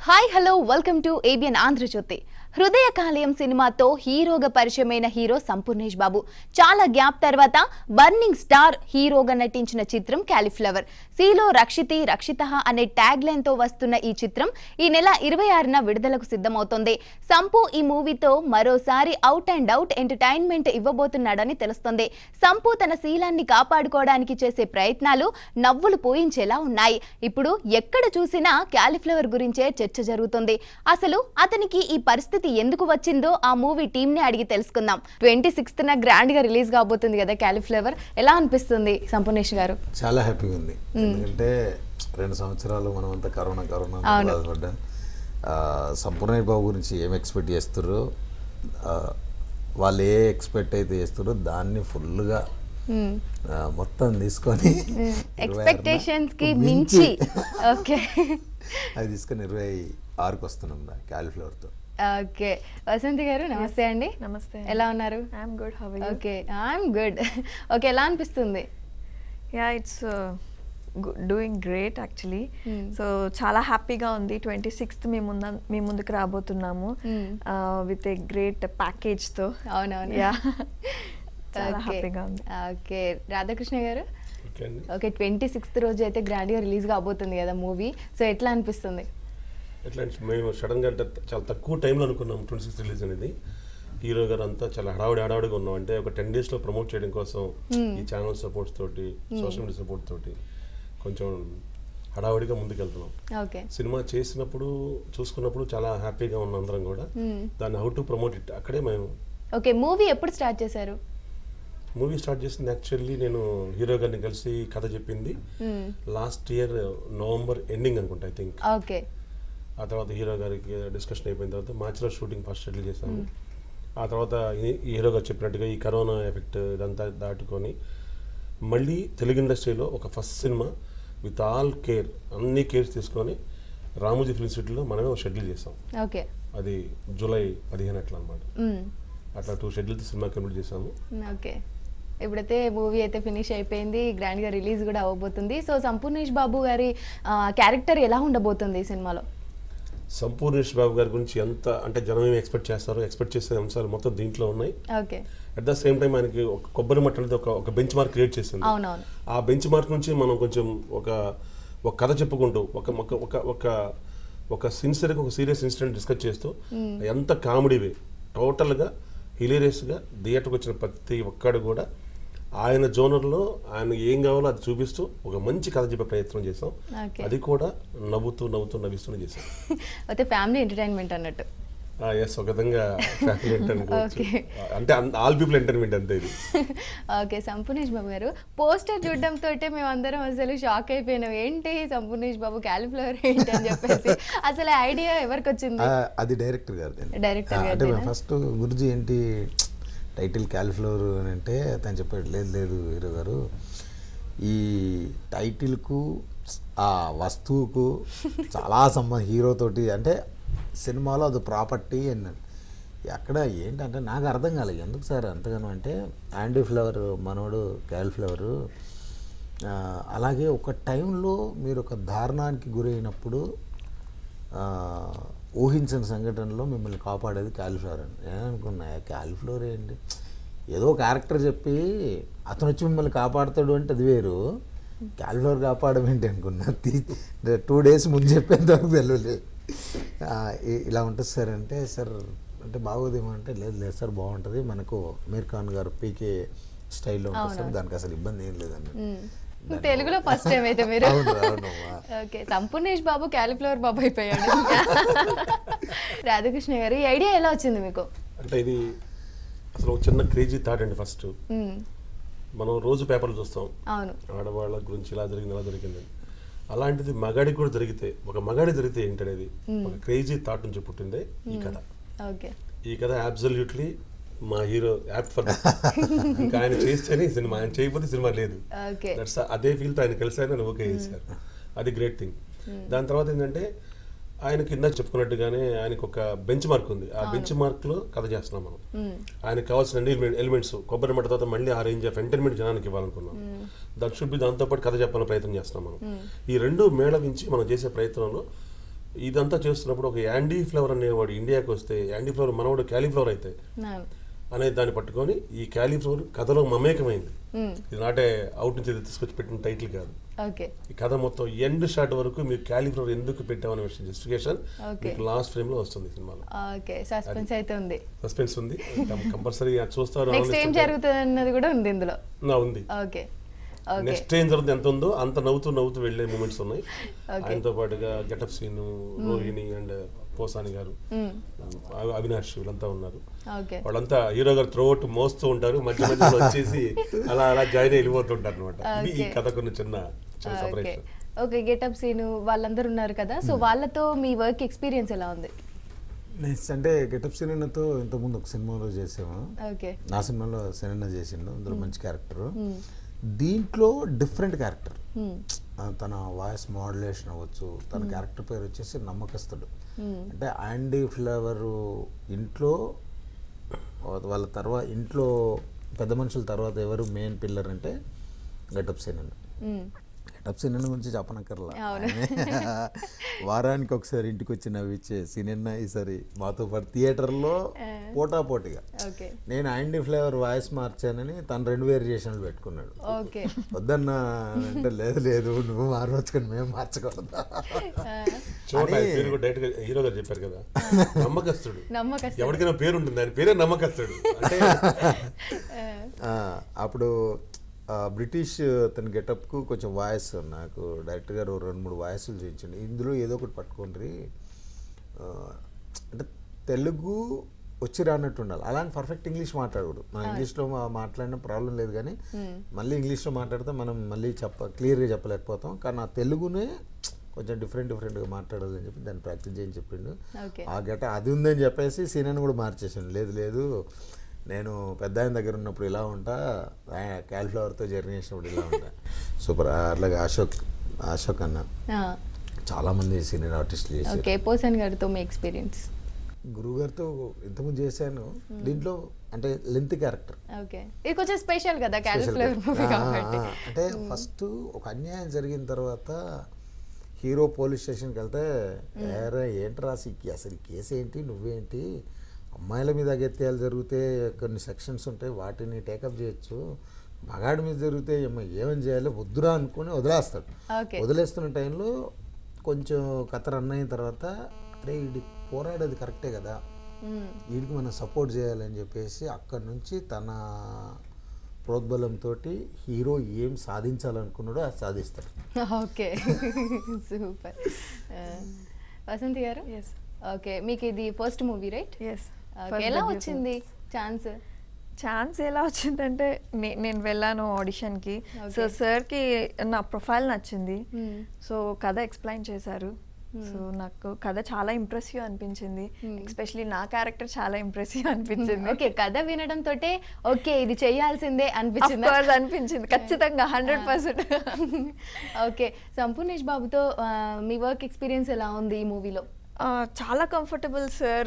Hi hello welcome to ABN Andhra Jyothi Hrudaya Kaleyam సినిమాతో హీరోగా పరిచయమైన హీరో సంపూర్ణేష్ బాబు చాలా గ్యాప్ తర్వాత బర్నింగ్ స్టార్ హీరోగా నటించిన చిత్రం క్యాలిఫ్లవర్ సీలో రక్షితి రక్షిత అనే ట్యాగ్ లైన్ తో వస్తున్న ఈ చిత్రం ఈ నెల ఇరవై ఆరున విడుదలకు సిద్ధమవుతోంది సంపు ఈ మూవీతో మరోసారి అవుట్ అండ్ అవుట్ ఎంటర్టైన్మెంట్ ఇవ్వబోతున్నాడని తెలుస్తోంది సంపు తన శీలాన్ని కాపాడుకోవడానికి చేసే ప్రయత్నాలు నవ్వులు పోయించేలా ఉన్నాయి ఇప్పుడు ఎక్కడ చూసినా క్యాలిఫ్లవర్ గురించే చర్చ జరుగుతుంది అసలు అతనికి ఈ పరిస్థితి ఎందుకు వచ్చిందో ఆ మూవీ టీమ్ ని అడిగి తెలుసుకుందాం ట్వంటీ సిక్స్త్ గ్రాండ్ గా రిలీజ్ కాబోతుంది కదా క్యాలిఫ్లవర్ ఎలా అనిపిస్తుంది సంపూర్ణేష్ గారు చాలా హ్యాపీగా ఉంది ఎందుకంటే రెండు సంవత్సరాలు మనం అంతా కరోనా కరోనా అని అవును. బాధపడ్డాం ఆ, సంపూర్ణయ్య బాబు గురించి ఏం ఎక్స్పెక్ట్ చేస్తారో ఆ, వాళ్ళు ఏ ఎక్స్పెక్ట్ అయితే చేస్తారో దాన్ని ఫుల్గా మొత్తం తీసుకొని ఇరవై ఆరున ఎక్స్పెక్టేషన్స్ కి మించి ఓకే అది తీసుకొని ఇరవై ఆరుకి వస్తున్నాం క్యాలిఫ్లవర్తో ఓకే వసంతి గారు నమస్తే అండి నమస్తే ఎలా ఉన్నారు I'm good how you okay I'm good okay ఎలా అనిపిస్తుంది yeah it's doing great actually Hmm. So చాలా హ్యాపీగా ఉంది ట్వంటీ సిక్స్త్ మీ ముంద మీ ముందుకు రాబోతున్నాము Hmm. విత్ ఏ గ్రేట్ ప్యాకేజ్తో అవునవును యా చాలా Okay. హ్యాపీగా ఉంది ఓకే రాధాకృష్ణ గారు ఓకే అండి ఓకే ట్వంటీ సిక్స్త్ రోజు అయితే గ్రాండ్గా రిలీజ్ కాబోతుంది కదా మూవీ సో ఎట్లా అనిపిస్తుంది ఎట్లా అంటే మేము సడన్గా అంటే చాలా తక్కువ టైంలో అనుకున్నాం ట్వంటీ సిక్స్ రిలీజ్ అనేది హీరో గారు అంతా చాలా హడావుడి హడావుడిగా ఉన్నాం అంటే ఒక టెన్ డేస్లో ప్రమోట్ చేయడం కోసం ఈ ఛానల్ సపోర్ట్స్ తోటి సోషల్ మీడియా సపోర్ట్ తోటి కొంచెం హడావుడిగా ముందుకెళ్తున్నాం ఓకే సినిమా చేసినప్పుడు చూసుకున్నప్పుడు చాలా హ్యాపీగా ఉన్నాం అందరం కూడా దాన్ని హౌ టు ప్రమోట్ ఇట్ అక్కడే మేము ఓకే మూవీ ఎప్పుడు స్టార్ట్ చేశారు మూవీ స్టార్ట్ చేసింది యాక్చువల్లీ నేను హీరో గారిని కలిసి కథ చెప్పింది లాస్ట్ ఇయర్ నవంబర్ ఎండింగ్ అనుకుంటా ఐ థింక్ ఓకే ఆ తర్వాత హీరో గారికి డిస్కషన్ అయిపోయిన తర్వాత మార్చిలో షూటింగ్ ఫస్ట్ షెడ్యూల్ చేశాము ఆ తర్వాత ఈ- ఈ హీరో గారు చెప్పినట్టుగా ఈ కరోనా ఎఫెక్ట్ ఇదంతా దాటుకొని మళ్ళీ తెలుగు ఇండస్ట్రీలో ఒక first cinema with all care అన్ని కేర్స్ తీసుకొని రామోజీ ఫిల్మ్ సిటీలో మనమే ఒక షెడ్యూల్ చేసాం ఓకే అది జూలై పదిహేను అట్లా అనమాట అట్లా టూ షెడ్యూల్స్ సినిమా కంప్లీట్ చేసాము ఓకే ఇప్పుడైతే మూవీ అయితే ఫినిష్ అయిపోయింది గ్రాండ్గా రిలీజ్ కూడా అవ్వబోతుంది సో సంపూర్ణేష్ బాబు గారి క్యారెక్టర్ ఎలా ఉండబోతుంది ఈ సినిమాలో సంపూర్ణేష్ బాబు గారి గురించి ఎంత అంటే జనం ఏమి ఎక్స్పెక్ట్ చేస్తారో ఎక్స్పెక్ట్ చేసే అంశాలు మొత్తం దీంట్లో ఉన్నాయి okay at the same time ఆయనకి ఒక కొబ్బరి మట్టి అనేది ఒక ఒక బెంచ్ మార్క్ క్రియేట్ చేసింది అవునవును ఆ బెంచ్ మార్క్ నుంచి మనం కొంచెం ఒక ఒక కథ చెప్పుకుంటూ ఒక ఒక ఒక ఒక ఒక సిన్సియర్గా ఒక సీరియస్ ఇన్సిడెంట్ డిస్కస్ చేస్తూ ఎంత కామెడీవే టోటల్గా హిలేరియస్గా థియేటర్కి వచ్చిన ప్రతి ఒక్కడు కూడా ఆయన జోనర్లో ఆయన ఏం కావాలో అది చూపిస్తూ ఒక మంచి కథ చెప్పే ప్రయత్నం చేసాం ఓకే అది కూడా నవ్వుతూ నవ్వుతూ నవ్విస్తూనే చేసాం అయితే ఫ్యామిలీ ఎంటర్టైన్మెంట్ అన్నట్టు ఎస్ ఒక విధంగా ఫ్యామిలీ ఎంటర్టైన్మెంట్ Okay. అంటే ఆల్ పీపుల్ ఎంటర్టైన్మెంట్ అంతే ఇది ఓకే సంపూర్ణేష్ బాబు గారు పోస్టర్ చూడడంతో మేము అందరం అసలు షాక్ అయిపోయినాం ఏంటి సంపూర్ణేష్ బాబు క్యాలిఫ్లవర్ ఏంటి అని చెప్పేసి అసలు ఐడియా ఎవరికి వచ్చింది ఆ, అది డైరెక్టర్ గారిది Director ఆ, అంటే గారిదేనా? ఫస్ట్ గురుజీ ఏంటి టైటిల్ క్యాలిఫ్లవర్ అని అంటే తను చెప్పాడు లేదు లేదు హీరో గారు ఈ టైటిల్కు ఆ వస్తువుకు చాలా సంబంధం హీరోతోటి అంటే సినిమాలో అది ప్రాపర్టీ అన్నాడు ఎక్కడ ఏంటంటే నాకు అర్థం కాలేదు ఎందుకు సార్ అంతగానో అంటే యాండీ ఫ్లవర్ మనోడు క్యాలిఫ్లవరు ఆ, అలాగే ఒక టైంలో మీరు ఒక దారుణానికి గురైనప్పుడు ఆ, ఊహించిన సంఘటనలో మిమ్మల్ని కాపాడేది క్యాలిఫ్లవర్ అని నేను అనుకున్నా క్యాలిఫ్లవర్ ఏంటి ఏదో క్యారెక్టర్ చెప్పి అతను వచ్చి మిమ్మల్ని కాపాడుతాడు అంటే అది వేరు క్యాలిఫ్లవర్ కాపాడడం ఏంటి అనుకున్నా టూ డేస్ ముందు చెప్పేంత వరకు తెలియలేదు ఆ, ఇ- ఇలా ఉంటుంది సార్ అంటే సార్ అంటే బాగోదేమో అంటే లేదు లేదు సార్ బాగుంటుంది మనకు అమీర్ ఖాన్ గారు పీకే స్టైల్లో ఉంటుంది సార్ దానికి అసలు ఇబ్బంది ఏం లేదండి మ్మ్. తెలుగులో ఫస్ట్ టైం అయితే మీరు అవును అవును ఓకే సంపూర్ణేష్ బాబు క్యాలిఫ్లవర్ బాబు అయిపోయాడు రాధాకృష్ణ గారు ఈ ఐడియా ఎలా వచ్చింది మీకు అంటే ఇది అసలు ఒక చిన్న క్రేజీ థాట్ అండి ఫస్ట్ మ్మ్. మనం రోజు పేపర్లు చూస్తాం అవును ఆడవాళ్ళ గురించి ఇలా జరిగింది ఇలా జరిగింది అలాంటిది మగాడికి కూడా జరిగితే ఒక మగాడి జరిగితే ఏంటనేది ఒక క్రేజీ థాట్ నుంచి పుట్టిందే ఈ కథ ఓకే ఈ కథ అబ్సల్యూట్లీ మా హీరో యాప్ ఫర్ ఇంకా ఆయన చేస్తేనే ఈ సినిమా ఆయన చేయకపోతే సినిమా లేదు ఓకే దట్స్ అదే ఫీల్తో ఆయన కలిసి ఆయన ఓకే చేశారు అది గ్రేట్ థింగ్ దాని తర్వాత ఏంటంటే ఆయనకి ఇందాక చెప్పుకున్నట్టుగానే ఆయనకు ఒక బెంచ్ మార్క్ ఉంది ఆ బెంచ్ మార్క్ లో కథ చేస్తున్నాం మనం ఆయనకు కావాల్సిన అన్ని ఎలిమెంట్స్ కొబ్బరి మట్ట తర్వాత మళ్ళీ ఆ రేంజ్ ఆఫ్ ఎంటర్టైన్మెంట్ జనానికి ఇవ్వాలనుకున్నాం దట్ షుడ్ బి దాంతో పాటు కథ చెప్పాలని ప్రయత్నం చేస్తున్నాం మనం ఈ రెండు మేళవించి మనం చేసే ప్రయత్నంలో ఇదంతా చేస్తున్నప్పుడు ఒక యాండీ ఫ్లవర్ అనేవాడు ఇండియాకి వస్తే యాండీ ఫ్లవర్ మనవాడు క్యాలీఫ్లవర్ అయితే అవును. అనే దాన్ని పట్టుకొని ఈ క్యాలీఫ్లవర్ కథలో మమేకమైంది మ్మ్. ఇది నాటే అవుట్ నుంచి ఏదో తీసుకొచ్చి పెట్టిన టైటిల్ కాదు ఓకే ఈ కథ మొత్తం ఎండ్ షాట్ వరకు మీరు క్యాలీఫ్లవర్ ఎందుకు పెట్టామనే విషయం జస్టిఫికేషన్ Okay. మీకు లాస్ట్ ఫ్రేమ్ లో వస్తుంది ఈ సినిమాలో ఓకే సస్పెన్స్ అయితే ఉంది సస్పెన్స్ ఉంది కంపల్సరీ చూస్తారు నెక్స్ట్ ఏం జరుగుతుంది అన్నది కూడా ఉంది ఇందులో నా ఉంది ఓకే ఓకే నెక్స్ట్ ఏం జరుగుతుంది ఎంత ఉందో అంత నవ్వుతూ నవ్వుతూ వెళ్ళే మూమెంట్స్ ఉన్నాయి Okay. ఆయనతో పాటుగా గెటప్ సీన్ రోహిణి అండ్ పోసాని గారు అవి- అవినాష్ వీళ్ళంతా ఉన్నారు ఓకే వాళ్ళంతా హీరో గారు త్రోట్ మోస్తూ ఉంటారు మధ్య మధ్యలో వచ్చేసి అలా అలా జాయిన్ వెళ్ళిపోతుంటారు అనమాట ఇది ఈ Okay. కథకున్న చిన్న చిన్న ఓకే సపరేషన్ ఓకే గెటప్ సీన్ వాళ్ళందరూ ఉన్నారు కదా సో వాళ్ళతో మీ వర్క్ ఎక్స్పీరియన్స్ ఎలా ఉంది నెక్స్ట్ అంటే గెటప్ సినిమాతో ఇంతకుముందు ఒక సినిమాలో చేసాము ఓకే నా సినిమాలో సినిమా చేసిండు అందులో మంచి క్యారెక్టర్ దీంట్లో డిఫరెంట్ క్యారెక్టర్ తన వాయిస్ మోడ్యులేషన్ అవ్వచ్చు తన క్యారెక్టర్ పేరు వచ్చేసి నమ్మకస్తుడు అంటే యాండీ ఫ్లేవర్ ఇంట్లో వాళ్ళ తర్వాత ఇంట్లో పెద్ద మనుషుల తర్వాత ఎవరు మెయిన్ పిల్లర్ అంటే గెటప్ సీనన్ గెటప్ సీనన్ గురించి చెప్పనక్కర్లా అవును. ఆయన వారానికి ఒకసారి ఇంటికి వచ్చి నవ్విచ్చే సినిమా ఈసారి మాతో పాటు థియేటర్లో పోటాపోటీగా ఓకే నేను యాండీ ఫ్లేవర్ వాయిస్ మార్చానని తను రెండు వేరియేషన్లు పెట్టుకున్నాడు ఓకే వద్దన్నా అంటే లేదు లేదు నువ్వు మార్చవచ్చు కానీ మేము మార్చకూడదు చూడండి ఆయన అని- పేరు కూడా డైరెక్ట్ గా హీరో గారు చెప్పారు కదా నమ్మకస్తుడు నమ్మకస్తుడు. ఎవరికైనా పేరు ఉంటుంది ఆయన పేరే నమ్మకస్తుడు అంటే ఆ, అప్పుడు ఆ, బ్రిటిష్ తన గెటప్కు కొంచెం వాయిస్ నాకు డైరెక్టర్ గారు రెండు మూడు వాయిస్లు చూపించండి ఇందులో ఏదో ఒకటి పట్టుకోండి ఆ, అంటే తెలుగు వచ్చి రానట్టు ఉండాలి అలాంటి పర్ఫెక్ట్ ఇంగ్లీష్ మాట్లాడకూడదు మనం ఇంగ్లీష్లో మా- మాట్లాడిన ప్రాబ్లం లేదు కానీ మళ్ళీ ఇంగ్లీష్లో మాట్లాడితే మనం మళ్ళీ చెప్ప క్లియర్గా చెప్పలేకపోతాం కానీ ఆ తెలుగునే కొంచెం డిఫరెంట్ డిఫరెంట్గా మాట్లాడాలని చెప్పి దాన్ని ప్రాక్టీస్ చేయని చెప్పిండు ఓకే ఆ గెట అది ఉందని చెప్పేసి సీనియర్ని కూడా మార్చేసాను లేదు లేదు నేను పెద్ద ఆయన దగ్గర ఉన్నప్పుడు ఇలా ఉంటా ఆయన క్యాలిఫ్లవర్తో జర్నీ చేసినప్పుడు ఇలా ఉంటా సూపర్ అట్లాగే అశోక్ అశోక్ అన్న చాలామంది సీనియర్ ఆర్టిస్టులు చేశారు ఓకే పోసన్ గారితో మీ ఎక్స్పీరియన్స్ గురువుగారితో ఇంతకుముందు చేశాను దీంట్లో అంటే లెంత్ క్యారెక్టర్ ఓకే ఇది కొంచెం స్పెషల్ కదా క్యాలిఫ్లవర్ మూవీ కాబట్టి అంటే ఫస్ట్ ఒక అన్యాయం జరిగిన తర్వాత హీరో పోలీస్ స్టేషన్కి వెళ్తే ఏరా ఏంట్రా అసలు ఈ- అసలు ఈ కేసు ఏంటి నువ్వేంటి అమ్మాయిల మీద అగత్యాలు జరిగితే కొన్ని సెక్షన్స్ ఉంటాయి వాటిని టేకప్ చేయొచ్చు మగాడి మీద జరిగితే ఏమ- ఏమని చేయాలో వద్దురా అనుకుని వదిలేస్తాడు Okay. వదిలేస్తున్న టైంలో కొంచెం కథ రన్ అయిన తర్వాత అరే ఇది పోరాడేది కరెక్టే కదా వీడికి మనం సపోర్ట్ చేయాలని చెప్పేసి అక్కడి నుంచి తన ప్రోద్బలంతో హీరో ఏం సాధించాలనుకున్నాడో అది సాధిస్తాడు ఓకే సూపర్ వసంతి గారు ఎస్ ఓకే మీకు ఇది first movie right yes okay ఎలా వచ్చింది ఛాన్స్ ఛాన్స్ ఎలా వచ్చిందంటే నే- నేను వెళ్ళాను ఆడిషన్కి సో Okay. సార్కి నా ప్రొఫైల్ నచ్చింది Hmm. సో కథ ఎక్స్ప్లెయిన్ చేశారు సో నాకు కథ చాలా ఇంప్రెసివ్ అనిపించింది Hmm. ఎస్పెషలీ నా క్యారెక్టర్ చాలా ఇంప్రెసివ్ అనిపించింది ఓకే కథ వినడం తోటే ఓకే ఇది చేయాల్సిందే Of అనిపించింది course అనిపించింది ఖచ్చితంగా హండ్రెడ్ పర్సెంట్ ఓకే సంపూర్ణేష్ బాబుతో ఆ, మీ వర్క్ ఎక్స్పీరియన్స్ ఎలా ఉంది ఈ మూవీలో చాలా కంఫర్టబుల్ సార్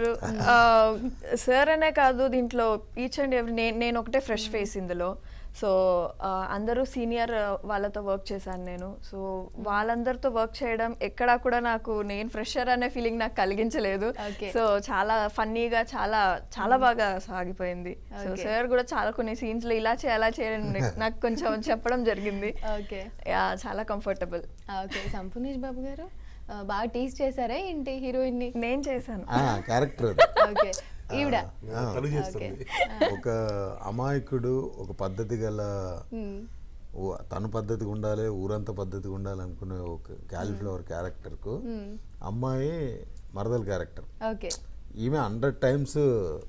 సార్ అనే కాదు దీంట్లో ఈచ్ అండ్ ఎవ్రీ నేను నేను ఒకటే ఫ్రెష్ ఫేస్ ఇందులో సో అందరూ సీనియర్ వాళ్ళతో వర్క్ చేశాను నేను సో వాళ్ళందరితో వర్క్ చేయడం ఎక్కడా కూడా నాకు నేను ఫ్రెషర్ అనే ఫీలింగ్ నాకు కలిగించలేదు Okay. సో చాలా ఫన్నీగా చాలా చాలా బాగా సాగిపోయింది సో Okay. సార్ కూడా చాలా కొన్ని సీన్స్ లో ఇలా చేయాలా చేయాలని నాకు కొంచెం చెప్పడం జరిగింది ఓకే యా చాలా కంఫర్టబుల్ ఓకే సంపూర్ణేష్ బాబు గారు ఆ, బాగా టీస్ చేశారా ఏంటి హీరోయిన్ ని నేను చేశాను క్యారెక్టర్ ఓకే ఈవిడ తను చేస్తుంది ఒక అమాయకుడు ఒక పద్ధతి గల మ్మ్. ఊ- తన పద్ధతిగా ఉండాలి ఊరంతా పద్ధతిగా ఉండాలి అనుకునే ఒక క్యాలిఫ్లవర్ క్యారెక్టర్కు అమ్మాయి మరదల క్యారెక్టర్ ఓకే ఈమె హండ్రెడ్ టైమ్స్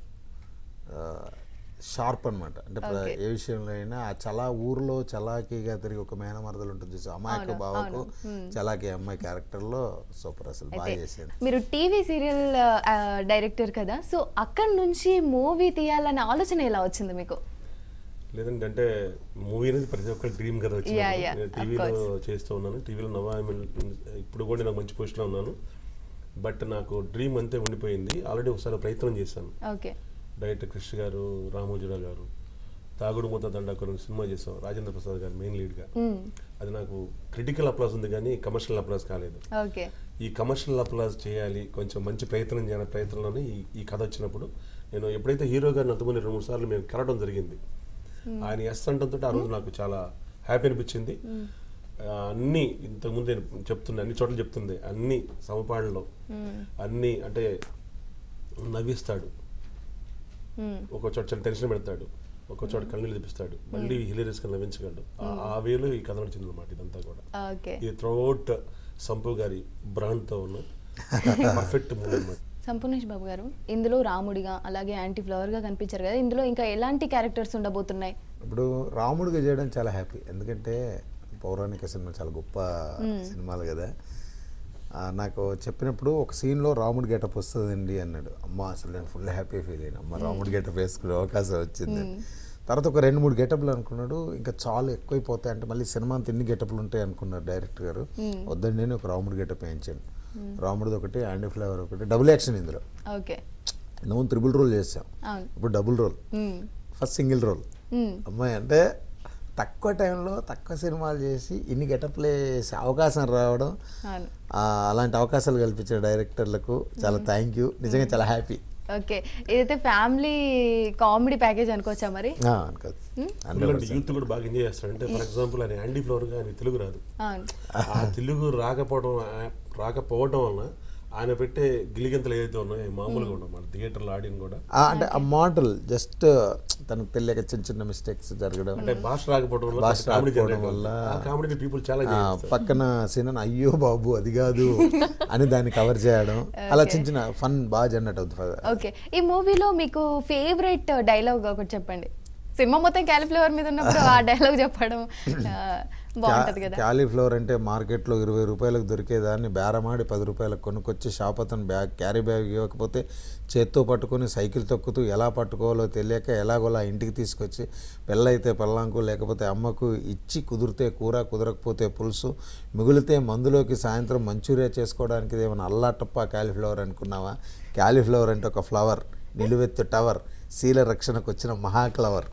షార్ప్ అనమాట అంటే ప్ర- Okay. ఏ విషయంలో అయినా ఆ చలా ఊర్లో చలాకీగా తిరిగి ఒక మేనమరదలు ఉంటుంది చూసి అమాయక అవును, బావకు అవును. Hmm. చలాకీ అమ్మాయి క్యారెక్టర్లో సూపర్ అసలు బాగా అయితే చేసింది మీరు టీవీ సీరియల్ డైరెక్టర్ కదా సో అక్కడి నుంచి మూవీ తీయాలనే ఆలోచన ఎలా వచ్చింది మీకు లేదంటే అంటే మూవీ అనేది ప్రతి ఒక్కరి డ్రీమ్ కదా వచ్చింది Yeah, yeah, నేను of టీవీలో course. చేస్తూ ఉన్నాను టీవీలో నవా I mean, ఇప్పుడు కూడా నేను ఒక మంచి పొజిషన్లో ఉన్నాను బట్ నాకు డ్రీమ్ అంతే ఉండిపోయింది ఆల్రెడీ ఒకసారి ప్రయత్నం చేశాను ఓకే డైరెక్టర్ కృష్ణ గారు రామోజీరావు గారు తాగుడు మూత దండకుడు సినిమా చేసాం రాజేంద్ర ప్రసాద్ గారు మెయిన్ లీడ్గా మ్మ్. అది నాకు క్రిటికల్ అప్లాస్ ఉంది కానీ కమర్షియల్ అప్లాస్ కాలేదు ఓకే ఈ కమర్షియల్ అప్లాస్ చేయాలి కొంచెం మంచి ప్రయత్నం చేయాలి ప్రయత్నంలోనే ఈ ఈ కథ వచ్చినప్పుడు నేను ఎప్పుడైతే హీరో గారిని అంతమంది రెండు మూడు సార్లు మేము కలవడం జరిగింది ఆయన ఎస్ అంటంతో ఆ రోజు నాకు చాలా హ్యాపీ అనిపించింది ఆ, అన్ని ఇంతకుముందు నేను చెప్తున్నా అన్ని చోట్ల చెప్తుంది అన్ని సమపాళ్ళలో అన్ని అంటే నవ్విస్తాడు మ్మ్. ఒక చోట చాలా టెన్షన్ పెడతాడు ఒక చోట కన్నీళ్ళు తెప్పిస్తాడు మళ్ళీ హిలేరియస్గా నవ్వించగలడు ఆ- ఆ వేలో ఈ కథ నడిచింది అనమాట ఇదంతా కూడా ఓకే ఇది త్రూఅవుట్ సంపు గారి బ్రాండ్తో ఉన్న పర్ఫెక్ట్ మూవీ అనమాట సంపూర్ణేష్ బాబు గారు ఇందులో రాముడిగా అలాగే యాంటీ ఫ్లవర్గా కనిపించారు కదా ఇందులో ఇంకా ఎలాంటి క్యారెక్టర్స్ ఉండబోతున్నాయి ఇప్పుడు రాముడిగా చేయడం చాలా హ్యాపీ ఎందుకంటే పౌరాణిక సినిమా చాలా గొప్ప సినిమాలు కదా ఆ, నాకు చెప్పినప్పుడు ఒక సీన్లో రాముడి గెటప్ వస్తుందండి అన్నాడు అమ్మ అసలు నేను ఫుల్ హ్యాపీ ఫీల్ అయినా అమ్మ రాముడి గెటప్ వేసుకునే అవకాశం వచ్చింది తర్వాత ఒక రెండు మూడు గెటప్లు అనుకున్నాడు ఇంకా చాలా ఎక్కువైపోతాయి అంటే మళ్ళీ సినిమా అంత ఎన్ని గెటప్లు ఉంటాయి అనుకున్నారు డైరెక్టర్ గారు వద్దండి నేను ఒక రాముడి గెటప్ వేయించాను రాముడిది ఒకటి యాండీ ఫ్లేవర్ ఒకటి డబుల్ యాక్షన్ ఇందులో ఓకే నువ్వు త్రిబుల్ రోల్ చేసాం అవును ఇప్పుడు డబుల్ రోల్ మ్మ్. ఫస్ట్ సింగిల్ రోల్ మ్మ్. అమ్మాయి అంటే తక్కువ టైంలో తక్కువ సినిమాలు చేసి ఇన్ని గెటప్లు వేసే అవకాశం రావడం అవును ఆ, అలాంటి అవకాశాలు కల్పించే డైరెక్టర్లకు చాలా థ్యాంక్ యూ నిజంగా చాలా హ్యాపీ ఓకే ఇదైతే ఫ్యామిలీ కామెడీ ప్యాకేజ్ అనుకోవచ్చా మరి అనుకోదు ఎందుకంటే యూత్ కూడా బాగా ఎంజాయ్ చేస్తాడు అంటే ఫర్ ఎగ్జాంపుల్ ఆయన యాండీ ఫ్లవర్ గా ఆయన తెలుగు రాదు అవును ఆ తెలుగు రాకపోవడం ఆ- రాకపోవడం వలన ఆయన పెట్టే గిలిగింతలు ఏదైతే ఉన్నాయో మామూలుగా ఉండవు మన థియేటర్లో ఆడిన కూడా అంటే ఆ మోడల్ జస్ట్ తనకు తెలియక చిన్న చిన్న మిస్టేక్స్ జరగడం అంటే భాష రాకపోవడం వల్ల భాష కామెడీ రాకపోవడం జనరేట్ వల్ల ఆ కామెడీని పీపుల్ చాలా ఆ, enjoy చేస్తారు. పక్కన సీన్ అయ్యో బాబు అది కాదు అని దాన్ని కవర్ చేయడం అలా చిన్న చిన్న ఫన్ బాగా జనరేట్ అవుతుంది ఓకే ఈ మూవీలో మీకు ఫేవరెట్ డైలాగ్ ఒకటి చెప్పండి సినిమా మొత్తం క్యాలిఫ్లవర్ మీద ఉన్నప్పుడు ఆ డైలాగ్ చెప్పడం ఆ, బాగుంటది కదా క్యాలీఫ్లవర్ అంటే మార్కెట్లో ఇరవై రూపాయలకు దొరికేదాన్ని బేరమాడి పది రూపాయలకు కొనుక్కొచ్చి షాప్ అతను బ్యాగ్ క్యారీ బ్యాగ్ ఇవ్వకపోతే చేత్తో పట్టుకొని సైకిల్ తొక్కుతూ ఎలా పట్టుకోవాలో తెలియక ఎలాగోలా ఇంటికి తీసుకొచ్చి పెళ్ళైతే పెళ్ళాంకు లేకపోతే అమ్మకు ఇచ్చి కుదిరితే కూర కుదరకపోతే పులుసు మిగిలితే మందులోకి సాయంత్రం మంచూరియా చేసుకోవడానికి ఇది ఏమైనా అల్లాటప్ప క్యాలీఫ్లవర్ అనుకున్నావా క్యాలీఫ్లవర్ అంటే ఒక ఫ్లవర్ నిలువెత్తు టవర్ శీల రక్షణకు వచ్చిన మహాక్లవర్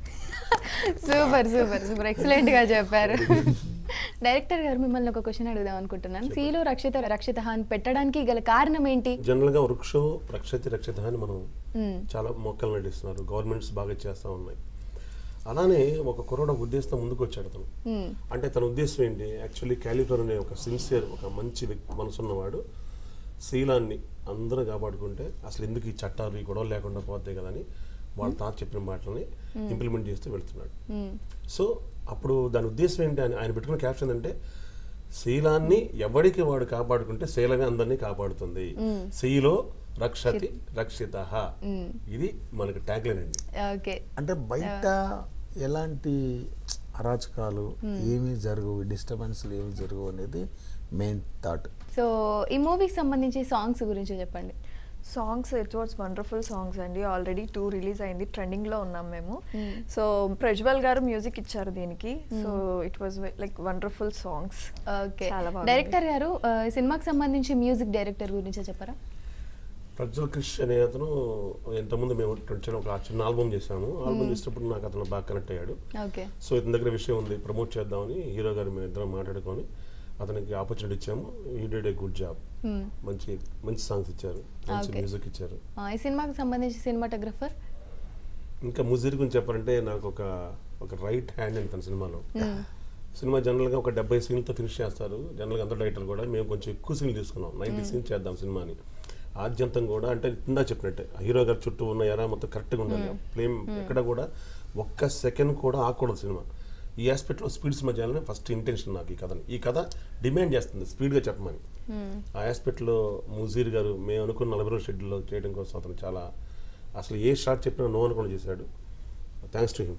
సూపర్ సూపర్ సూపర్ ఎక్సలెంట్ గా చెప్పారు డైరెక్టర్ గారు మిమ్మల్ని ఒక క్వశ్చన్ అడుగుదాం అనుకుంటున్నాను సీలో రక్షిత రక్షిత అని పెట్టడానికి గల కారణం ఏంటి జనరల్ గా వృక్షో రక్షతి రక్షిత అని మనం మ్మ్. చాలా మొక్కలు నటిస్తున్నారు గవర్నమెంట్స్ బాగా చేస్తూ ఉన్నాయి అలానే ఒక కుర్రోడు ఒక ఉద్దేశంతో ముందుకు వచ్చాడు అతను మ్మ్. అంటే తన ఉద్దేశం ఏంటి యాక్చువల్లీ క్యాలిఫర్ అనే ఒక సిన్సియర్ ఒక మంచి వ్యక్తి మనసున్నవాడు శీలాన్ని అందరూ కాపాడుకుంటే అసలు ఎందుకు ఈ చట్టాలు ఈ గొడవలు లేకుండా పోతాయి కదా అని వాళ్ళ తాత చెప్పిన మాటలని ఇంప్లిమెంట్ చేస్తూ వెళ్తున్నాడు మ్మ్. సో అప్పుడు దాని ఉద్దేశం ఏంటి అని ఆయన పెట్టుకున్న క్యాప్షన్ అంటే శీలాన్ని ఎవరికి వాడు కాపాడుకుంటే శీలమే అందరినీ కాపాడుతుంది శీలో రక్షతి రక్షిత ఇది మనకి ట్యాగ్లైన్ అండి ఓకే అంటే బయట ఎలాంటి అరాచకాలు ఏమీ జరగవు డిస్టర్బెన్స్లు ఏమి జరగవు అనేది మెయిన్ థాట్ సో ఈ మూవీకి సంబంధించి సాంగ్స్ గురించి చెప్పండి songs it was wonderful songs అండి ఆల్రెడీ టూ రిలీజ్ అయింది ట్రెండింగ్ లో ఉన్నాం మేము సో ప్రజ్వల్ గారు మ్యూజిక్ ఇచ్చారు దీనికి so it was like wonderful songs okay చాలా బాగుంది. డైరెక్టర్ గారు ఆ, ఈ సినిమాకి సంబంధించి మ్యూజిక్ డైరెక్టర్ గురించి చెప్పారా ప్రజ్వల్ క్రిష్ అనే అతను ఇంతకుముందు మేము చిన్న ఒక చిన్న ఆల్బమ్ చేశాము ఆల్బమ్ చేసినప్పుడు నాకు అతను బాగా కనెక్ట్ అయ్యాడు ఓకే సో ఇతని దగ్గర విషయం ఉంది ప్రమోట్ చేద్దామని హీరో గారు మేము ఇద్దరం మాట్లాడుకొని అతనికి ఆపర్చునిటీ ఇచ్చాము ఈ డెడ్ ఏ గుడ్ జాబ్ మంచి మంచి సాంగ్స్ ఇచ్చారు మంచి Okay. మ్యూజిక్ ఇచ్చారు ఆ, ఈ సినిమాకి సంబంధించి సినిమాటోగ్రఫర్ ఇంకా ముజిర్ గురించి చెప్పాలంటే నాకు ఒక ఒక రైట్ హ్యాండ్ అని తన సినిమాలో సినిమా జనరల్గా ఒక డెబ్బై సీన్లతో ఫినిష్ చేస్తారు జనరల్గా అందరు డైరెక్టర్ కూడా మేము కొంచెం ఎక్కువ సీన్లు తీసుకున్నాం నైంటీ సీన్స్ చేద్దాం సినిమాని ఆద్యంతం కూడా అంటే ఇందా చెప్పినట్టే హీరో గారి చుట్టూ ఉన్న ఎరా మొత్తం కరెక్ట్గా ఉండాలి ఫ్లేమ్ ఎక్కడ కూడా ఒక్క సెకండ్ కూడా ఆకూడదు సినిమా ఈ ఆస్పెక్ట్లో స్పీడ్స్ మధ్యాహ్నం ఫస్ట్ ఇంటెన్షన్ నాకు ఈ కథని ఈ కథ డిమాండ్ చేస్తుంది స్పీడ్గా చెప్పమని ఆ ఆస్పెక్ట్లో ముజీర్ గారు మేము అనుకున్న నలభై రోజుల షెడ్యూల్లో చేయడం కోసం అతను చాలా అసలు ఏ షాట్ చెప్పినా నో అనుకుని చేశాడు thanks to him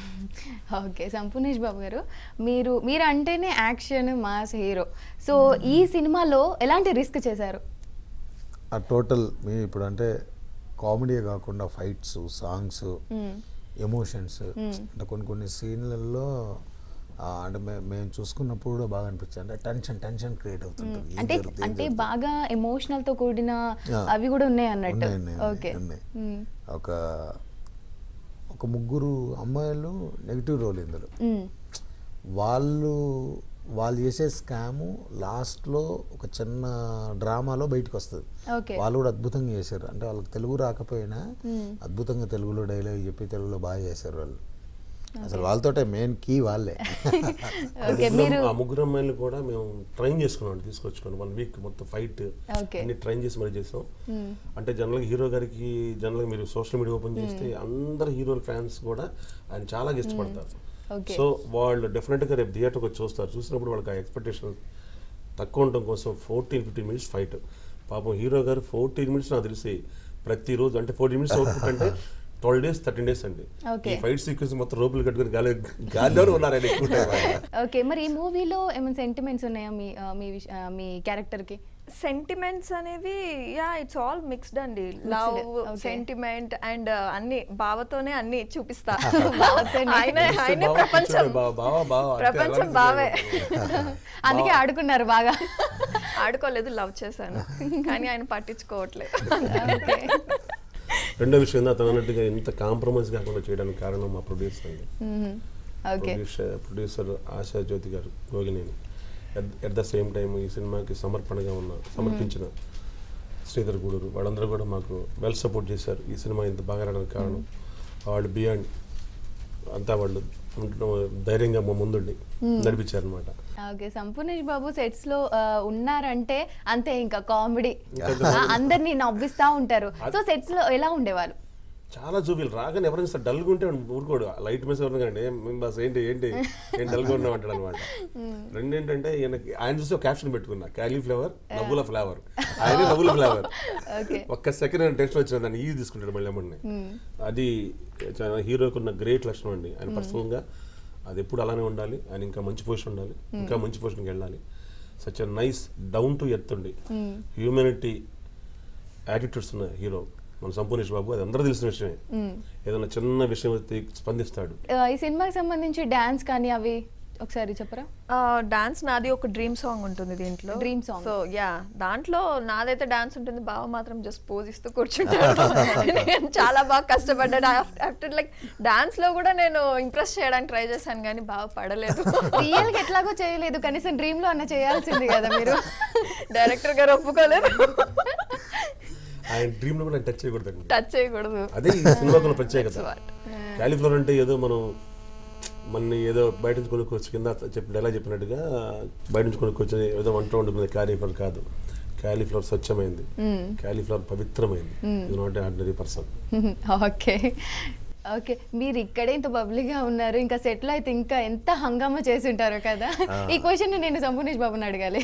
okay Sampoornesh Babu garu మీరు మీరు అంటేనే యాక్షన్ మాస్ హీరో సో ఈ సినిమాలో ఎలాంటి రిస్క్ చేశారు ఆ టోటల్ మీ ఇప్పుడు అంటే కామెడీ కాకుండా ఫైట్స్ సాంగ్స్ ఎమోషన్స్ అంటే కొన్ని కొన్ని సీన్లలో అంటే మే- మేము చూసుకున్నప్పుడు కూడా బాగా అనిపించింది అంటే టెన్షన్ టెన్షన్ క్రియేట్ అవుతుంటుంది ఏం అంటే జరుగుతుంది, ఏం అంటే జరుగుతుంది? బాగా ఎమోషనల్ తో కూడిన Yeah. అవి కూడా ఉన్నాయి అన్నట్టు ఉన్నాయి, ఉన్నాయి, ఓకే ఉన్నాయి. ఒక ఒక ముగ్గురు అమ్మాయిలు నెగిటివ్ రోల్ ఇందులో మ్మ్. వాళ్ళు వాళ్ళు చేసే స్కాము లాస్ట్లో ఒక చిన్న డ్రామాలో బయటకు వస్తుంది ఓకే వాళ్ళు కూడా అద్భుతంగా చేశారు అంటే వాళ్ళకి తెలుగు రాకపోయినా అద్భుతంగా తెలుగులో డైలాగ్ చెప్పి తెలుగులో బాగా చేశారు వాళ్ళు అసలు వాళ్ళతోటే మెయిన్ కీ వాళ్ళే ఓకే ముగ్గురం- మీరు ఆ ముగ్గురు అమ్మాయిలు కూడా మేము ట్రైన్ చేసుకున్నాం తీసుకొచ్చుకున్నాం వన్ వీక్ మొత్తం ఫైట్ ఓకే అన్ని ట్రైన్ చేసి మరి చేసాం అంటే జనరల్గా హీరో గారికి జనరల్గా మీరు సోషల్ మీడియా ఓపెన్ చేస్తే అందరు హీరోల ఫ్యాన్స్ కూడా ఆయన చాలా ఇష్టపడతారు ఓకే. సో వాళ్ళు డెఫినెట్గా రేపు థియేటర్కి వచ్చి చూస్తారు చూసినప్పుడు వాళ్ళకి ఆ ఎక్స్పెక్టేషన్ తక్కువ ఉండటం కోసం ఫోర్టీన్ ఫిఫ్టీన్ మినిట్స్ ఫైట్ పాపం హీరో గారు ఫోర్టీన్ మినిట్స్ నాకు తెలిసి ప్రతిరోజు అంటే ఫోర్టీన్ మినిట్స్ అవుట్పుట్ అంటే ట్వెల్వ్ డేస్ థర్టీన్ డేస్ అండి Okay. ఈ ఫైట్ సీక్వెన్స్ మొత్తం రోపులు కట్టుకుని గాలి గాలిలోనే ఉన్నారు ఆయన ఎక్కువ time ఆయన. ఓకే మరి ఈ మూవీలో ఏమైనా సెంటిమెంట్స్ ఉన్నాయా మీ ఆ, మీ విష- ఆ, మీ క్యారెక్టర్కి సెంటిమెంట్స్ అనేవి యా ఇట్స్ ఆల్ మిక్స్డ్ అండి లవ్ okay. సెంటిమెంట్ అండ్ అన్ని బావతోనే అన్ని చూపిస్తా బావతోనే. ఆయన ఆయనే బావ ప్రపంచం కూర్చోడు, బావ, బావ, బావ అంటే ప్రపంచం అలాంటి బావే అందుకే ఆడుకున్నారు బాగా ఆడుకోలేదు లవ్ చేశాను కానీ ఆయన పట్టించుకోవట్లేదు ఓకే రెండో విషయం అతను అన్నట్టుగా ఇంత కాంప్రమైజ్ కాకుండా చేయడానికి కారణం మా ప్రొడ్యూసర్ అండి మ్మ్. Okay producer producer Asha Jyothi garu Gogineni at the same time ఈ సినిమాకి సమర్పణగా ఉన్న సమర్పించిన శ్రీధర్ గూడూరు వాళ్ళందరూ కూడా మాకు వెల్ సపోర్ట్ చేశారు ఈ సినిమా ఇంత బాగా రావడానికి కారణం వాళ్ళు బియాండ్ అంతా వాళ్ళు ఉండటం ధైర్యంగా మా ముందుండి నడిపించారు అనమాట ఓకే సంపూర్ణేష్ బాబు సెట్స్ లో ఆ, ఉన్నారంటే అంతే ఇంకా కామెడీ అందరినీ నవ్విస్తా ఉంటారు సో సెట్స్ లో ఎలా ఉండేవాళ్ళు చాలా చూపిలు రాగానే ఎవరైనా సార్ డల్గా ఉంటే వాడు ఊరుకోడు లైట్ మెసేజ్ ఎవరైనా కానీ ఏం ఏం బాస్ ఏంటి ఏంటి ఏం డల్గా ఉన్నావు అంటాడు అనమాట రెండు ఏంటంటే ఈయనకి ఆయన చూసి ఒక క్యాప్షన్ పెట్టుకున్నా క్యాలీఫ్లవర్ నవ్వుల ఫ్లేవర్ ఆయన నవ్వుల ఫ్లేవర్ ఓకే ఒక్క సెకండ్ ఆయన టెన్షన్ వచ్చిన దాన్ని ఈజీ తీసుకుంటాడు మళ్ళీ అమ్మడిని అది చాలా హీరోకి ఉన్న గ్రేట్ లక్షణం అండి ఆయన పర్సనల్గా అది ఎప్పుడు అలానే ఉండాలి ఆయన ఇంకా మంచి పొజిషన్ ఉండాలి ఇంకా మంచి పొజిషన్కి వెళ్ళాలి such nice down to earth ఉండి హ్యూమానిటీ యాటిట్యూడ్స్ ఉన్న హీరో మన సంపూర్ణేష్ బాబు అది అందరూ తెలిసిన విషయమే ఏదైనా చిన్న విషయం అయితే స్పందిస్తాడు ఆ, ఈ సినిమాకి సంబంధించి డాన్స్ కానీ అవి ఒకసారి చెప్పరా డాన్స్ నాది ఒక డ్రీమ్ సాంగ్ ఉంటుంది దీంట్లో Dream song. సో యా దాంట్లో నాదైతే డాన్స్ ఉంటుంది బావ మాత్రం జస్ట్ పోజ్ ఇస్తూ కూర్చుంటాడు నేను చాలా బాగా కష్టపడ్డాడు ఆఫ్టర్ లైక్ డాన్స్ లో కూడా నేను ఇంప్రెస్ చేయడానికి ట్రై చేశాను కానీ బాగా పడలేదు రియల్ గా ఎట్లాగో చేయలేదు కనీసం డ్రీమ్ లో అన్న చేయాల్సింది కదా మీరు డైరెక్టర్ గారు ఒప్పుకోలేదు ఆయన డ్రీమ్ లో కూడా టచ్ చేయకూడదండి టచ్ చేయకూడదు అదే ఈ సినిమాకున్న ప్రత్యేకత క్యాలీఫ్లవర్ అంటే ఏదో మనం మన ఏదో బయట నుంచి కొనుక్కోవచ్చు కింద చెప్పిన ఎలా చెప్పినట్టుగా బయట నుంచి కొనుక్కొచ్చి ఏదో వంట వండుకునే క్యాలీఫ్లవర్ కాదు క్యాలీఫ్లవర్ స్వచ్ఛమైంది క్యాలీఫ్లవర్ పవిత్రమైంది ఇది not ordinary person okay okay మీరు ఇక్కడే ఇంత బబ్లీగా ఉన్నారు ఇంకా సెట్ లో అయితే ఇంకా ఎంత హంగామా చేసి ఉంటారు కదా ఈ క్వశ్చన్ నేను సంపూర్ణేష్ బాబుని అడగాలి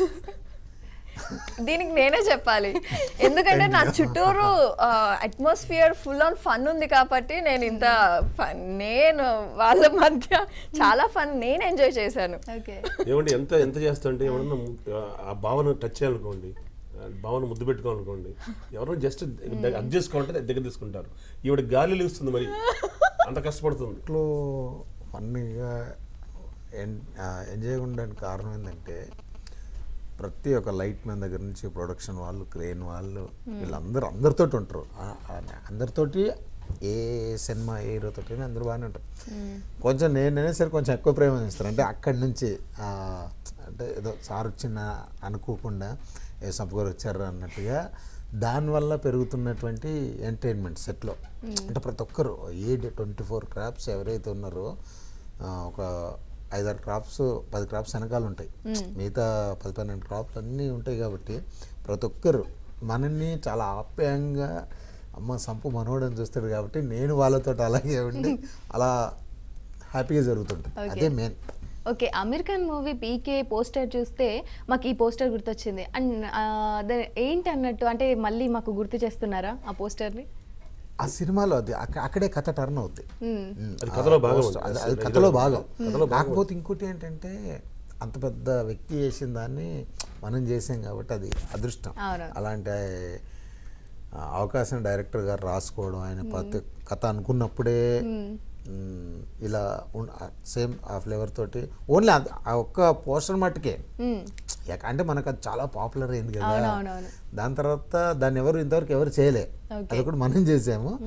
దీనికి నేనే చెప్పాలి ఎందుకంటే నా చుట్టూరు అట్మాస్ఫియర్ ఫుల్ ఆన్ ఫన్ ఉంది కాబట్టి నేను ఇంత fun- నేను వాళ్ళ మధ్య చాలా ఫన్ నేను ఎంజాయ్ చేశాను ఓకే ఏమంటే ఎంత ఎంత చేస్తా అంటే ఎవరన్నా ము- ఆ భావన టచ్ చేయాలనుకోండి ఆ భావన ముద్దు పెట్టుకోవాలనుకోండి ఎవరైనా జస్ట్ అడ్జస్ట్ చేసుకోవాలంటే దగ్గర తీసుకుంటారు ఈవిడ గాలి లేస్తుంది మరి అంత కష్టపడుతుంది ఇంట్లో ఫన్నీగా ఎంజాయ్ ఉండడానికి కారణం ఏంటంటే ప్రతి ఒక్క లైట్ మ్యాన్ దగ్గర నుంచి ప్రొడక్షన్ వాళ్ళు క్రేన్ వాళ్ళు వీళ్ళందరూ అందరితోటి ఉంటారు ఆ- ఆ- అందరితోటి ఏ సినిమా ఏ హీరోతోటి అందరూ బాగానే ఉంటారు కొంచెం నేనైనా సరే కొంచెం ఎక్కువ ప్రేమ ఇస్తాను అంటే అక్కడి నుంచి ఆ, అంటే ఏదో సార్ వచ్చిన అనుకోకుండా ఏ సబ్బు వచ్చారు అన్నట్టుగా దానివల్ల పెరుగుతున్నటువంటి ఎంటర్టైన్మెంట్ సెట్లో అంటే ప్రతి ఒక్కరు ఏ ట్వంటీ ఫోర్ క్రాప్స్ ఎవరైతే ఉన్నారో ఆ, ఒక ఐదారు క్రాప్స్ పది క్రాప్స్ వెనకాల ఉంటాయి మిగతా పది పన్నెండు క్రాప్స్ అన్నీ ఉంటాయి కాబట్టి ప్రతి ఒక్కరు మనల్ని చాలా ఆప్యాయంగా అమ్మ సంపు మనోడని చూస్తాడు కాబట్టి నేను వాళ్ళతో అలాగే ఉండి అలా హ్యాపీగా జరుగుతుంటుంది Okay. అదే main okay American movie PK poster చూస్తే మాకు ఈ పోస్టర్ గుర్తొచ్చింది అండ్ ఏంటి అన్నట్టు అంటే మళ్ళీ మాకు గుర్తు చేస్తున్నారా ఆ పోస్టర్ని ఆ సినిమాలో అది అక్క- అక్కడే కథ టర్న్ అవుద్ది మ్మ్. ఉమ్, అది ఆ కథలో భాగం poster- ఉంది. అది- అది అసలు కథలో ఇదిలో భాగం కథలో భాగం. కాకపోతే ఇంకోటి ఏంటంటే అంత పెద్ద వ్యక్తి చేసిన దాన్ని మనం చేసాం కాబట్టి అది అదృష్టం అవును. అలాంటి ఆ, అవకాశం డైరెక్టర్ గారు రాసుకోవడం ఆయన ప్రతి కథ అనుకున్నప్పుడే ఉమ్, ఇలా సేమ్ ఆ ఫ్లేవర్ తోటి ఓన్లీ ఆ ఒక్క పోస్టర్ మట్టుకే మ్మ్. ఎక- అంటే మనకు అది చాలా పాపులర్ అయింది కదా అవునవునవును. దాని తర్వాత దాన్ని ఎవరు ఇంతవరకు ఎవరు చేయలే Okay. అది కూడా మనం చేసాము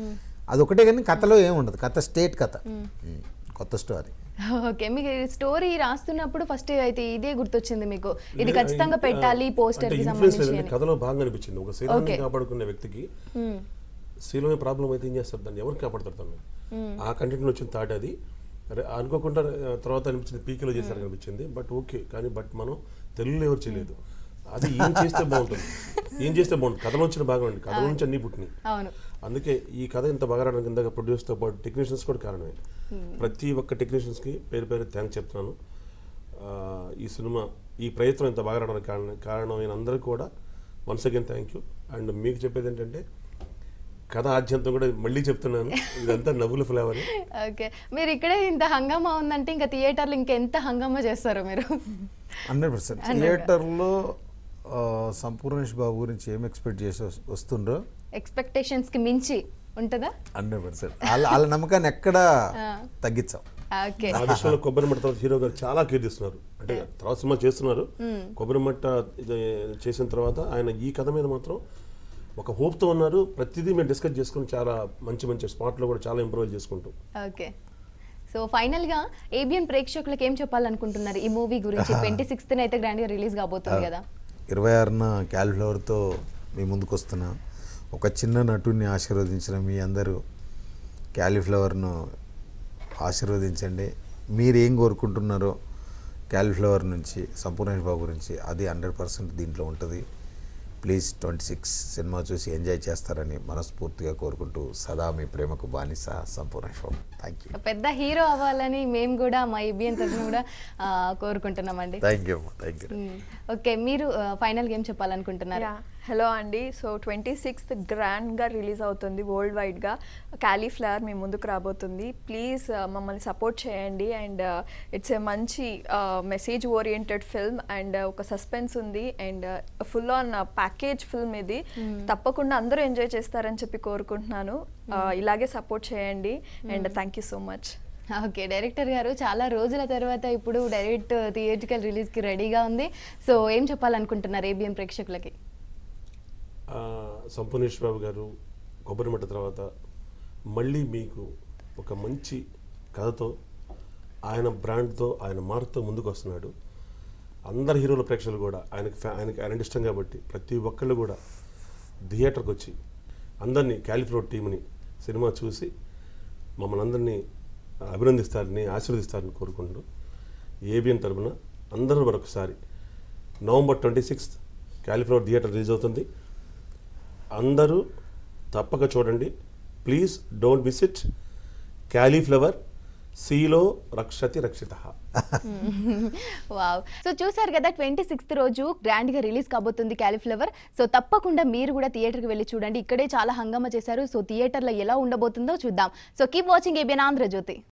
అదొకటే కానీ కథలో ఏం ఉండదు కథ స్టేట్ కథ ఉమ్, కొత్త స్టోరీ ఓకే మీకు స్టోరీ రాస్తున్నప్పుడు ఫస్ట్ అయితే ఇదే గుర్తొచ్చింది మీకు ఇది లే- ఖచ్చితంగా ఆ, పెట్టాలి పోస్టర్ అంటే కి influence సంబంధించి లేదండి. అని. కథలో బాగా అనిపించింది ఒక శీలాన్ని Okay. కాపాడుకునే వ్యక్తికి మ్మ్. శీలమే ప్రాబ్లం అయితే ఏం చేస్తారు దాన్ని ఎవరు కాపాడతారు తను ఆ కంటెంట్ వచ్చిన థాట్ అది అరే అనుకోకుండా ఆ, తర్వాత అనిపించింది పీకేలో చేశారు అనిపించింది బట్ ఓకే కానీ బట్ మనం తెలుగులో ఎవరు చేయలేదు అది ఏం చేస్తే బాగుంటుంది ఏం చేస్తే బాగుంటుంది కథలో వచ్చిన భాగం అండి కథలో నుంచి అన్ని పుట్టినాయి అవును అందుకే ఈ కథ ఇంత బాగా రావడానికి ఇందాక ప్రొడ్యూస్తో పాటు టెక్నీషియన్స్ కూడా కారణమే ప్రతి ఒక్క టెక్నీషియన్స్కి పేరు పేరు థ్యాంక్స్ చెప్తున్నాను ఆ, ఈ సినిమా ఈ ప్రయత్నం ఇంత బాగా రావడానికి కారణం కారణమైన అందరికీ కూడా once again thank you and మీకు చెప్పేది ఏంటంటే కథ ఆద్యంతం కూడా మళ్ళీ చెప్తున్నాను ఇదంతా నవ్వుల ఫ్లేవర్ ఓకే మీరు ఇక్కడే ఇంత హంగామా ఉందంటే ఇంకా థియేటర్లో ఇంకెంత హంగామా చేస్తారు మీరు హండ్రెడ్ పర్సెంట్ థియేటర్లో ఆ, సంపూర్ణేష్ బాబు గురించి ఏం ఎక్స్పెక్ట్ చేసి వస్- వస్తుండ్రో ఎక్స్పెక్టేషన్స్ కి మించి ఉంటుందా హండ్రెడ్ పర్సెంట్ వాళ్ళ వాళ్ళ నమ్మకాన్ని ఎక్కడా తగ్గించాం ఓకే ఆ విషయంలో కొబ్బరి మట్ట తర్వాత హీరో గారు చాలా కేర్ తీస్తున్నారు అంటే తర్వాత సినిమా చేస్తున్నారు కొబ్బరి మట్ట ఇది చేసిన తర్వాత ఆయన ఈ కథ మీద మాత్రం ఒక హోప్తో ఉన్నారు ప్రతిదీ మేము డిస్కస్ చేసుకుని చాలా మంచి మంచి స్పాట్లో కూడా చాలా ఇంప్రూవ్ చేసుకుంటాం ఓకే సో ఫైనల్ గా ఏబిఎన్ ప్రేక్షకులకు ఏం చెప్పాలనుకుంటున్నారు ఈ మూవీ గురించి ట్వంటీ సిక్స్త్ అయితే గ్రాండ్ గా రిలీజ్ కాబోతుంది కదా ఇరవై ఆరున క్యాలిఫ్లవర్తో మీ ముందుకు వస్తున్నా ఒక చిన్న నటుడిని ఆశీర్వదించిన మీ అందరూ క్యాలీఫ్లవర్ను ఆశీర్వదించండి మీరు ఏం కోరుకుంటున్నారో క్యాలీఫ్లవర్ నుంచి సంపూర్ణేష్ బాబు గురించి అది హండ్రెడ్ పర్సెంట్ దీంట్లో ఉంటుంది ప్లీజ్ ట్వంటీ సిక్స్ సినిమా చూసి ఎంజాయ్ చేస్తారని మనస్ఫూర్తిగా కోరుకుంటూ సదా మీ ప్రేమకు బానిస సంపూర్ణేష్ బాబు థ్యాంక్ యూ పెద్ద హీరో అవ్వాలని మేము కూడా మా ఏబిఎన్ తరఫున కూడా ఆ, కోరుకుంటున్నామండి thank you thank you okay మీరు ఫైనల్ గేమ్ చెప్పాలనుకుంటున్నారు యా హలో అండి సో ట్వంటీ సిక్స్త్ గ్రాండ్గా రిలీజ్ అవుతుంది వరల్డ్ వైడ్గా క్యాలీఫ్లవర్ మీ ముందుకు రాబోతుంది ప్లీజ్ మమ్మల్ని సపోర్ట్ చేయండి అండ్ ఇట్స్ ఏ మంచి మెసేజ్ ఓరియంటెడ్ ఫిల్మ్ అండ్ ఒక సస్పెన్స్ ఉంది and full on package film ఇది తప్పకుండా అందరూ ఎంజాయ్ చేస్తారని చెప్పి కోరుకుంటున్నాను Uh, ఇలాగే సపోర్ట్ చేయండి and thank you so much okay director garu చాలా రోజుల తర్వాత ఇప్పుడు డైరెక్ట్ థియేటికల్ రిలీజ్కి రెడీగా ఉంది సో ఏం చెప్పాలనుకుంటున్నారు ఏబిఎన్ ప్రేక్షకులకి ఆ, సంపూర్ణేష్ బాబు గారు కొబ్బరి మట్ట తర్వాత మళ్ళీ మీకు ఒక మంచి కథతో ఆయన బ్రాండ్తో ఆయన మార్క్తో ముందుకు వస్తున్నాడు అందరు హీరోల ప్రేక్షకులు కూడా ఆయనకి ఫ్యా- ఆయనకి ఆయన ఇష్టం కాబట్టి ప్రతి ఒక్కళ్ళు కూడా థియేటర్కి వచ్చి అందరినీ క్యాలిఫ్లోర్ టీంని సినిమా చూసి మమ్మల్ని అందరినీ అభినందిస్తారని ఆశీర్వదిస్తారని కోరుకుంటూ ఏబిఎన్ తరపున అందరూ మరొకసారి November twenty sixth Cauliflower theatre release అవుతుంది అందరూ తప్పక చూడండి please don't miss it Cauliflower సీలో రక్షతి రక్షిత వావ్ సో చూసారు కదా ట్వంటీ సిక్స్త్ రోజు గ్రాండ్ గా రిలీజ్ కాబోతుంది క్యాలిఫ్లవర్ సో తప్పకుండా మీరు కూడా థియేటర్కి వెళ్ళి చూడండి ఇక్కడే చాలా హంగామా చేశారు సో థియేటర్లో ఎలా ఉండబోతుందో చూద్దాం so keep watching ABN Andhra Jyothi